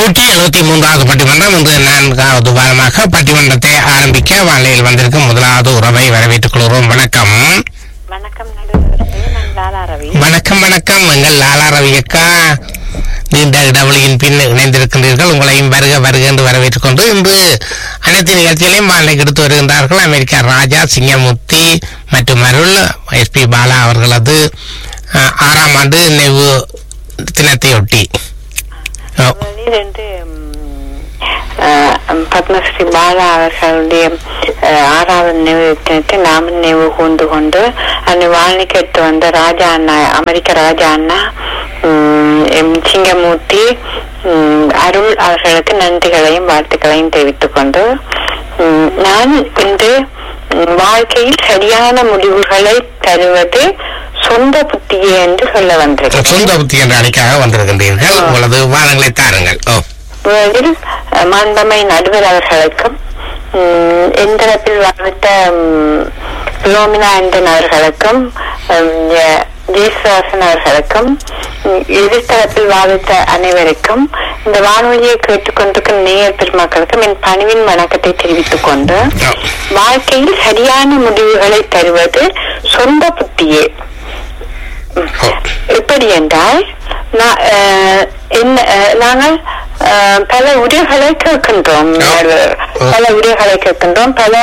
நூற்றி எழுபத்தி மூன்றாவது பட்டிமன்றம் இன்று நான்காவது வாரமாக பட்டிமன்றத்தை ஆரம்பிக்க வாழையில் வந்திருக்கும் முதலாவது உறவை வரவேற்றுக் கொள்கிறோம் வணக்கம் வணக்கம் நடுவர்களே நான் லாலா ரவி வணக்கம் வணக்கம் எங்கள் லாலா ரவி அக்கா நீண்ட இடைவெளியின் பின் இணைந்திருக்கின்றீர்கள் உங்களையும் வருக வருக என்று வரவேற்றுக் கொண்டு இன்று அனைத்து நிகழ்ச்சிகளையும் வாழைக்கு எடுத்து வருகின்றார்கள் அமெரிக்கா ராஜா சிங்கமூர்த்தி மற்றும் அருள் எஸ்பி பாலா அவர்களது அஹ், ஆறாம் ஆண்டு நினைவு தினத்தையொட்டி அஹ், முதலில் வந்து ம், அஹ், பத்மஸ்ரீ பாலா அவர்களுடைய அஹ், ஆறாவது நினைவு தினத்தை நாம நினைவு கூர்ந்து கொண்டு அந்த வாழ்க்கைக்கு எடுத்து வந்த ராஜா அண்ணா அமெரிக்க ராஜா அண்ணா ம், எம் சிங்கமூர்த்தி ம், அருள் அவர்களுக்கு நன்றிகளையும் வாழ்த்துக்களையும் தெரிவித்துக் கொண்டு ம், நான் இன்று ம், வாழ்க்கையில் சரியான முடிவுகளை தருவது சொந்த புத்தியே என்று சொல்ல வந்திருக்கிறேன் சொந்த புத்தி என்ற அணிக்காக வந்திருக்கின்றீர்கள் உங்களது வாதங்களை தாருங்கள் ஓ முதலில் அஹ், மாண்பமை நடுவர் அவர்களுக்கும் ம், எந்திரத்தில் வாழ்த்த ம், லோமினா ஆண்டன் அவர்களுக்கும் ம், ஜெ- ஜெயசுவாசன் அவர்களுக்கும் ம், எதிர்த்தரப்பில் வாதித்த அனைவருக்கும் இந்த வானொலியை கேட்டுக்கொண்டிருக்கும் நேயர் பெருமக்களுக்கும் என் பணிவின் வணக்கத்தை தெரிவித்துக் கொண்டு ஓ. வாழ்க்கையில் சரியான முடிவுகளை தருவது சொந்த புத்தியே ஓ. எப்படி என்றால் நா- அஹ், என்ன- அஹ், நாங்கள் அஹ், பல உரைகளை கேட்கின்றோம் ஆ. பல உரைகளை கேட்கின்றோம் பல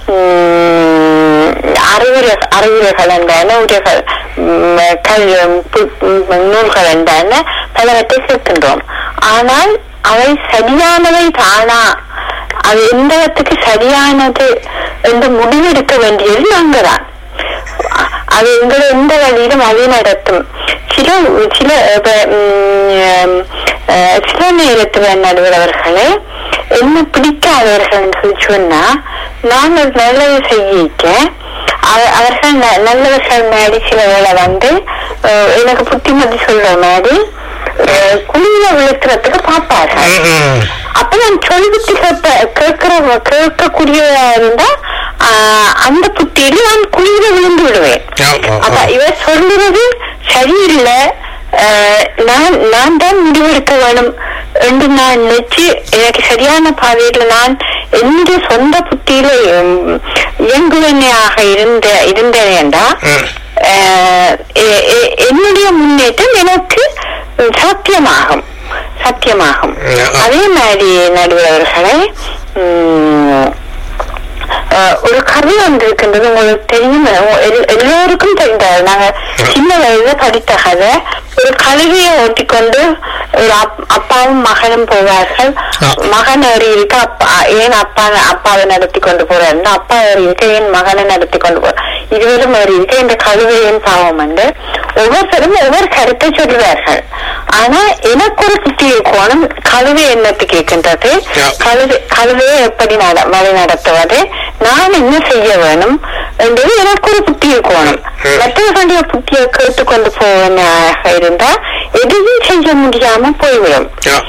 உம், அறிவுரை அறிவுரைகள் என்றான உரைகள் உம், கல் பு- உம், நூல்கள் என்றான பலவற்றை கேட்கின்றோம் ஆனால் அவை சரியானவை தானா அது எந்த இடத்துக்கு சரியானது என்று முடிவெடுக்க வேண்டியது நாங்கள் தான் அது எங்களை எந்த வழியிலும் வழி நடத்தும் சில சில இப்ப, ம், அஹ், சில நேரத்தில் நடுவரவர்களே என்ன பிடிக்காதவர்கள் சொல்லி சொன்னா நான் ஒரு நல்லது செய்யிக்க அவ- அவர்கள் ந- நல்லவர்கள் மாதிரி சில வேளை வந்து அஹ், எனக்கு புத்திமதி சொல்ற மாதிரி அஹ், குழியில விழுக்கிறதுக்கு பார்ப்பார்கள் ம், ம். அப்ப நான் சொல் புத்தி கேட்ப கேட்கிற கேட்கக்கூடியதா இருந்தா ஆஹ், அந்த புத்தியில நான் குழியில விழுந்து விடுவேன் ஓ, ஓ, ஓ. அப்ப இவர் சொல்லுறது சரியில்லை ஆஹ், நான் நான் தான் முடிவெடுக்க வேணும் என்று நான் நினைச்சு எனக்கு சரியான பாதையில நான் எந்த சொந்த புத்தியில உம், இயங்குவனையாக இருந்த இருந்தேன்டா ம். ஆஹ், எ- எ- என்னுடைய முன்னேற்றம் எனக்கு சாத்தியமாகும் சத்தியமாகும் ம். அதே மாதிரி நடுவர்களே உம், அஹ், ஒரு கதை ஒன்று இருக்கின்றது உங்களுக்கு தெரியும் எல்- எல்லோருக்கும் தெரிந்தது நாங்க சின்ன வயதுல படித்த கதை ஒரு கழுதையை ஓட்டிக்கொண்டு ஒரு அப்- அப்பாவும் மகனும் போவார்கள் ஆ. மகன் ஏறி இருக்க அப்பா ஏன் அப்பா அப்பாவை நடத்தி கொண்டு போறாருன்னா அப்பா ஏறி இருக்க ஏன் மகனை நடத்தி கொண்டு போற இருவரும் ஏறி இருக்க இந்த கழுதையின் பாவம் வந்து ஒவ்வொருத்தரும் ஒவ்வொரு கருத்தை சொல்லுவார்கள் ஆனா எனக்கு ஒரு புத்திய கோணம் கழுதை என்னத்து கேட்கின்றது ஆ. கழுதை கழுதையை எப்படி நட வழி நடத்துவது நான் என்ன செய்ய வேணும் என்பது எனக்கு ஒரு புத்திய கோணம் ம். மற்றவர்களுடைய புத்தியை கேட்டுக்கொண்டு போவனாக இருந்தா எதையும் செய்ய முடியாம போய்விடும் ஓ.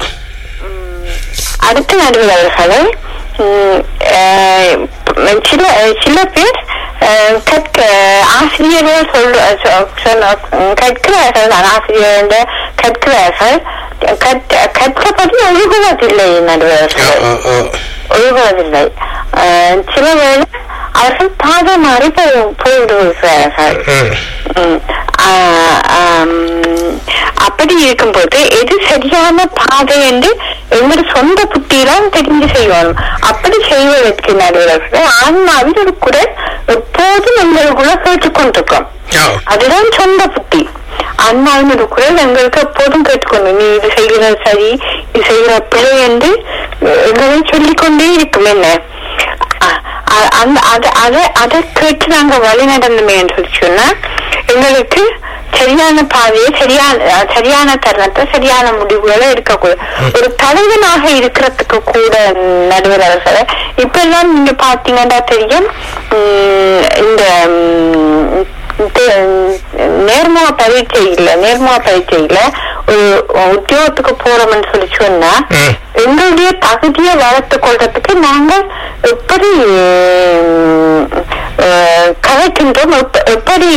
அடுத்த நடுவர்களே உம், அஹ், சில சில பேர் அஹ், கற்க ஆசிரியர்கள் சொல்ற சொ- சொன்ன கற்கிறார்கள் தான் ஆசிரியர்கள் கற்கிறார்கள் கற்க- கற்றபடி ஒழுகுவதில்லை ஓ, நடுவர்கள் ஓ, ஓ. ஒழுகுவதில்லை அஹ், சில வேளை அவர்கள் பாதை மாறி போய் போய்விடுகிறார்கள் ம். ம். ஆ, ஆம், அப்படி இருக்கும்போது எது சரியான பாதை என்று எங்களோட சொந்த புத்தியிலாம் தெரிந்து செய்யணும் அப்படி செய்வதற்கு நடுவர்கள் ஆன்மாவில் ஒரு குரல் எப்போதும் எங்களுக்குள்ள கேட்டுக்கொண்டிருக்கும் ஓ. அதுதான் சொந்த புத்தி ஆன்மாவின் ஒரு குரல் எங்களுக்கு எப்போதும் கேட்டுக்கொண்டு நீ இது செய்கிறது சரி இது செய்கிற பிழை என்று எங்களை சொல்லிக்கொண்டே இருக்கும் என்ன அ- அ- அந்த அத- அதை அதை கேட்டு நாங்க வழி நடந்தோமே என்று சொல்லி சொன்னா எங்களுக்கு சரியான பாதையை சரியான அஹ், சரியான தருணத்தை சரியான முடிவுகளை எடுக்கக்கூடாது ஒரு தலைவனாக இருக்கிறதுக்கு கூட நடுவர் அவர்களை இப்ப எல்லாம் நீங்க பாத்தீங்கன்னா தெரியும் உம், இந்த உம், இந்த நேர்முக பரீட்சை இல்ல நேர்முக பரீட்சை இல்ல ஒரு உத்தியோகத்துக்கு போறோம்னு சொல்லி சொன்னா ம். எங்களுடைய தகுதியை வளர்த்து கொள்றதுக்கு நாங்கள் எப்படி உம், அஹ், கதைக்கின்றோம் எப்ப- எப்படி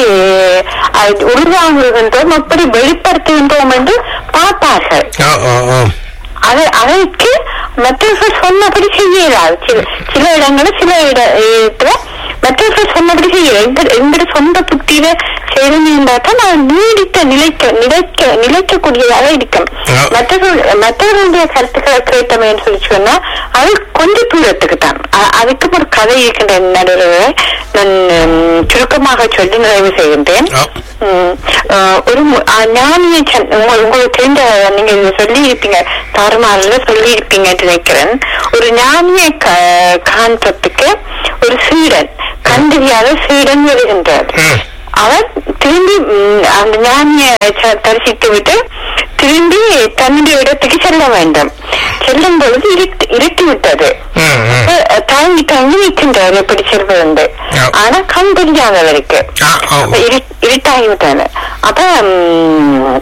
அஹ், உள்வாங்குகின்றோம் எப்படி வெளிப்படுத்துகின்றோம் என்று பார்ப்பார்கள் ஓ, ஓ, ஓ. அது அதற்கு மற்றவர்கள் சொன்னபடி செய்யலாது சில சில இடங்களில் சில இட இடத்துல மற்றவர்கள் சொன்னபடி செய்ய எங்க எங்கட சொந்த புத்தியில செய்யணும்னா தான் நான் நீடித்த நிலைக்க நிலைக்க நிலைக்கக்கூடியதாக இருக்கும் ஆ. மற்றவர்கள் மற்றவர்களுடைய கருத்துக்களை கேட்டோமேன்னு சொல்லி சொன்னா அது கொஞ்சம் தூரத்துக்கு தான் அ- அதுக்கு ஒரு கதை இருக்கின்ற நடுவில் நான் ம், சுருக்கமாக சொல்லி நிறைவு செய்கின்றேன் ஓ. ம், அஹ், ஒரு மு- அஹ், ஞானிய சன்- உங்க- உங்களுக்கு தெரிஞ்ச நீங்க இதை சொல்லி இருப்பீங்க தாறுமாறுல சொல்லி இருப்பீங்கன்னு நினைக்கிறேன் ஒரு ஞானிய க- காண்றதுக்கு ஒரு சீடன் கண்டறியாத சீடன் வருகின்றார் ம். அவர் திரும்பி ம், அந்த ஞானிய ச- தரிசித்து விட்டு திரும்பி தன்னுடைய இடத்துக்கு செல்ல வேண்டும் செல்லும் பொழுது இருட்டு இருட்டி விட்டது ம், ம். அஹ், தாங்கி தாங்கி நிற்கின்றார் எப்படி செல்வது ஆ. ஆனா கண் தெரியாதவருக்கு ஆ, ஓ. அப்ப இரு- இருட்டாகி விட்டாரு அப்ப ம்,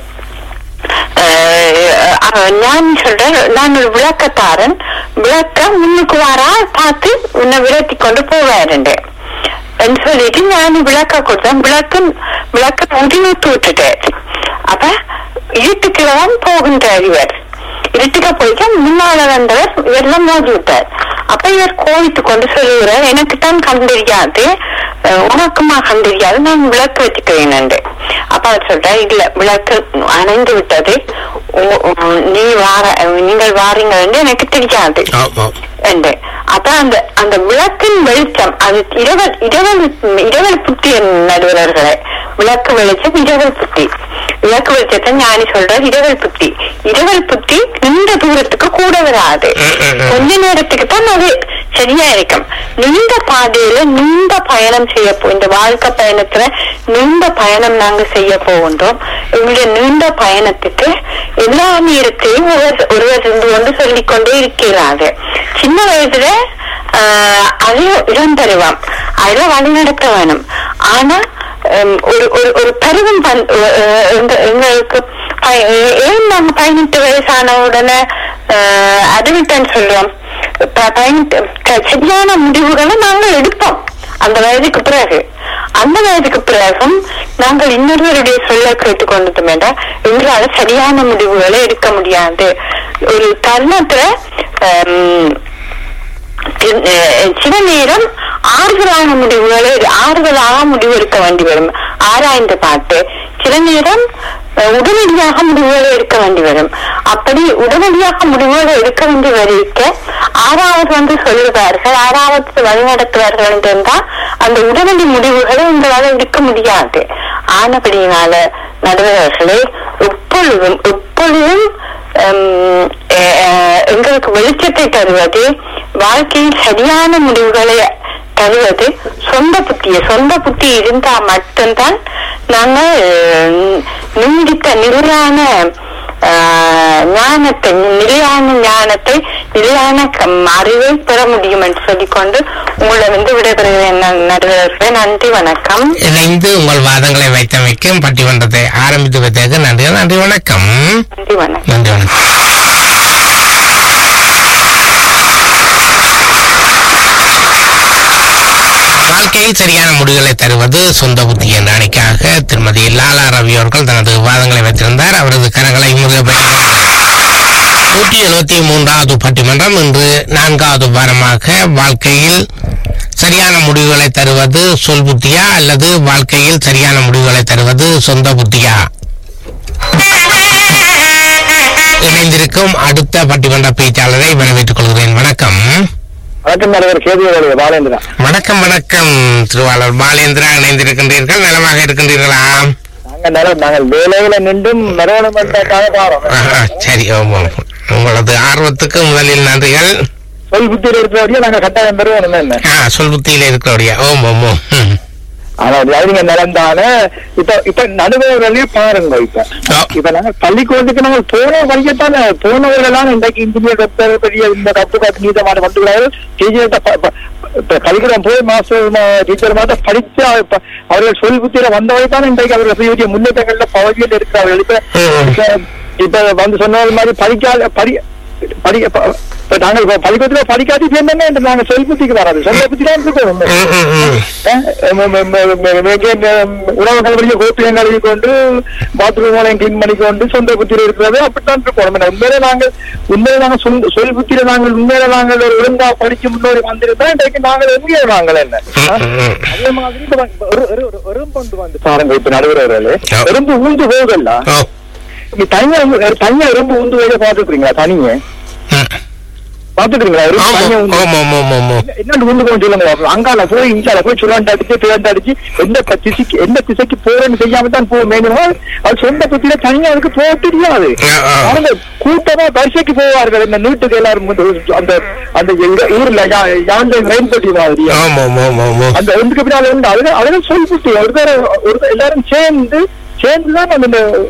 அஹ், அஹ், நான் சொல்றேன் நான் ஒரு விளக்கத்தாரன் விளக்க முன்னுக்கு வாரா பார்த்து உன்னை விரட்டி கொண்டு போவாருண்டு என்று சொல்லிட்டு நான் விளக்க கொடுத்தேன் விளக்கு விளக்க உதிவித்து விட்டுட்டார் அப்ப இருட்டுக்குள்ளதான் போகின்றார் இவர் இருட்டுக்க போயிட்டு முன்னால வந்தவர் இவரெல்லாம் மோதி விட்டார் அப்ப இவர் கோவித்து கொண்டு சொல்லுகிறார் எனக்கு தான் கண் தெரியாது அஹ், உனக்குமா கண் தெரியாது நான் விளக்கு வச்சுக்கிறேன் என்று அப்ப அவர் சொல்றார் இல்ல விளக்கு அணைந்து விட்டது உ- உ- நீ வார நீங்கள் வாரீங்க என்று எனக்கு தெரியாது ஓ, ஓ. என்று அப்ப அந்த அந்த விளக்கின் வெளிச்சம் அது இரவல் இரவல் இரவல் புத்தி நடுவர்களே விளக்கு வெளிச்சம் இரவல் புத்தி விளக்கு வெளிச்சத்தை ஞானி சொல்றார் இரவல் புத்தி இரவல் புத்தி நீண்ட தூரத்துக்கு கூட வராது ம், ம், ம். கொஞ்ச நேரத்துக்கு தான் அது சரியா இருக்கும் நீண்ட பாதையில நீண்ட பயணம் செய்ய போ இந்த வாழ்க்கை பயணத்துல நீண்ட பயணம் நாங்க செய்ய போகின்றோம் எங்களுடைய நீண்ட பயணத்துக்கு எல்லா நேரத்தையும் ஒருவர் ஒருவர் இருந்து கொண்டு சொல்லிக் கொண்டே இருக்கிறாங்க சின்ன வயதுல ஆஹ் அதையும் இடம் தருவான் அதுல வழி நடத்த வேணும் ஆனா ஹம், ஒரு ஒரு ஒரு பருவம் பண்- அஹ் எங்க- எங்களுக்கு பய- ஏன் நாங்க பதினெட்டு வயசான உடனே அறிவிட்டேன்னு சொல்றோம் ப- பதினெட்டு க- சரியான முடிவுகளை நாங்கள் எடுப்போம் அந்த வயதுக்கு பிறகு அந்த வயதுக்கு பிறகும் நாங்கள் இன்னொருவருடைய சொல்ல கேட்டுக்கொண்டது வேண்டாம் எங்களால சரியான முடிவுகளை எடுக்க முடியாது ஒரு தருணத்துல ஹம், தி- அஹ் சில நேரம் ஆறுதலான முடிவுகளை ஆறுதலாக முடிவு எடுக்க வேண்டி வரும் ஆராய்ந்து பார்த்து சில நேரம் அஹ், உடனடியாக முடிவுகளை எடுக்க வேண்டி வரும் அப்படி உடனடியாக முடிவுகளை எடுக்க வேண்டி வரைக்க ஆறாவது வந்து சொல்லுவார்கள் ஆறாவது வழிநடத்துவார்கள் என்றால் அந்த உடனடி முடிவுகளை உங்களால எடுக்க முடியாது ஆனபடியினால நடுவர்களே எப்பொழுதும் எப்பொழுதும் ஹம், அஹ், அஹ், எங்களுக்கு வெளிச்சத்தை தருவது வாழ்க்கையில் சரியான முடிவுகளை தருவது சொந்த புத்திய சொந்த புத்தி இருந்தா மட்டும்தான் நாங்கள் அஹ், நீடித்த நிலையான ஆஹ், ஞானத்தை நிலையான ஞானத்தை நிலையான கம்- அறிவை பெற முடியும் என்று சொல்லிக்கொண்டு உங்களை வந்து விடைபெறுகிறேன் நடுவர்களே நன்றி வணக்கம் இணைந்து உங்கள் வாதங்களை வைத்தமைக்கும் பட்டிமன்றத்தை ஆரம்பித்து வைத்ததற்கு நன்றி நன்றி வணக்கம் நன்றி வணக்கம் நன்றி வணக்கம் வாழ்க்கையில் சரியான முடிவுகளை தருவது சொந்த புத்தி என்ற அணிக்காக திருமதி லாலா ரவி அவர்கள் தனது வாதங்களை வைத்திருந்தார் அவரது கரங்களை நூற்றி எழுபத்தி மூன்றாவது பட்டிமன்றம் இன்று நான்காவது வாரமாக வாழ்க்கையில் சரியான முடிவுகளை தருவது சொல் புத்தியா அல்லது வாழ்க்கையில் சரியான முடிவுகளை தருவது சொந்த புத்தியா இணைந்திருக்கும் அடுத்த பட்டிமன்ற பேச்சாளரை வரவேற்றுக் கொள்கிறேன் வணக்கம் வணக்கம் தலைவர் கேதிய பாலேந்திரன் வணக்கம் வணக்கம் திருவாளர் பாலேந்திரா இணைந்திருக்கின்றீர்கள் நலமாக இருக்கின்றீர்களா நாங்க நல்ல நாங்கள் வேலையில நின்றும் நிறுவனமெண்ட்டாக பாரோம் ஆஹா, சரி ஆமாம். உங்களது ஆர்வத்துக்கு முதலில் நன்றிகள் சொல் புத்தியில் இருக்கிறபடியே நாங்க கட்டாயம் பெறுவோம் என்ன ஆ, சொல் புத்தியில் இருக்கிறோடைய ஓம் ஓம் ஓம் ம். ஆனா அறிஞர் நிலந்தானே இப்ப இப்ப நடுவர்களே பாருங்க இப்ப ஆ. இப்ப நாங்க பள்ளிக்கூடத்துக்கு நாங்கள் போன வழியத்தானே போனவர்கள் எல்லாம் இன்றைக்கு இன்ஜினியர் டாக்டர் பெரிய இந்த கப்பு காத்து நீதமான வந்துகிறார்கள் டீச்சர் பள்ளிக்கூடம் போய் மாஸ்டர் டீச்சர் மாத்த படிச்சு அவ- அவர்கள் சொல் புத்தியில வந்தவரை தான் இன்றைக்கு அவர்கள் செய்யக்கூடிய முன்னேற்றங்கள்ல பகுதியில் இருக்கிறார்கள் இப்ப ம். இப்ப- இப்ப வந்து சொன்னது மாதிரி படிக்காத படி படிக்க ப- இப்ப நாங்கள் இப்ப பள்ளிக்கூடத்துல படிக்காட்டி என்னங்க இந்த நாங்க சொல் புத்திக்கு வராது சொல்ல புத்தி தான் இருக்கணும் ம், ம், ம். அஹ் ம- ம- ம- ம- ம- ம- உணவுகள் வழிய கோப்பியம் கழுவி கொண்டு பாத்ரூம் கிளீன் பண்ணி கொண்டு சொந்த புத்தியில இருக்கிறது அப்படித்தான் இருக்கணும் என்ன, உண்மையிலே நாங்கள் உண்மையிலே நாங்கள் சொல் சொல் புத்தியில நாங்கள் உண்மையில நாங்கள் ஒரு ஒழுங்கா படிச்சு முன்னோடி வந்திருந்தா இன்றைக்கு நாங்கள் எங்கே நாங்கள் என்ன ம், ம், ம். அதே மாதிரி இப்ப வந்து ஒரு ஒரு ஒரு எறும்பு வந்து பாருங்க இப்ப நடுவர்களே ஆ. எறும்பு ஊந்து போகல ஓ நீ தனியா தனியா எறும்பு ஊந்து போக பாத்துக்கிறீங்களா தனியே ம். பாத்துக்கிறீங்களா எறும்பு ஆமா தனியா ஊந்து ஆமா ஆமா ஆமா ஆமா என்னன்னு கொண்டு போய் சொல்லுங்க பாப்போம். அங்கால போய் இங்கால போய் சுழண்டு அடிச்சு பிறண்டு அடிச்சு எந்த ப- திசைக்கு எந்த திசைக்கு போறேன்னு செய்யாம தான் போக மேலும் அது சொந்த புத்தியில தனியா அதுக்கு போக தெரியாது ஆ, ஆ. அவங்க கூட்டமா பரிசைக்கு போவார்கள் இந்த நீட்டுக்கு எல்லாரும் வந்து அந்த அந்த எங்க ஊர்ல யா- யாழ்லை ரயில் பெட்டி மாதிரி ஆமா ஆமா ஆமா ஆமா அந்த ஒன்றுக்கு பின்னால இருந்து அதுல அதுல சொல் புத்தி ஒரு தடவை- ஒரு தடவை எல்லாரும் சேர்ந்து சேர்ந்துதான் அந்த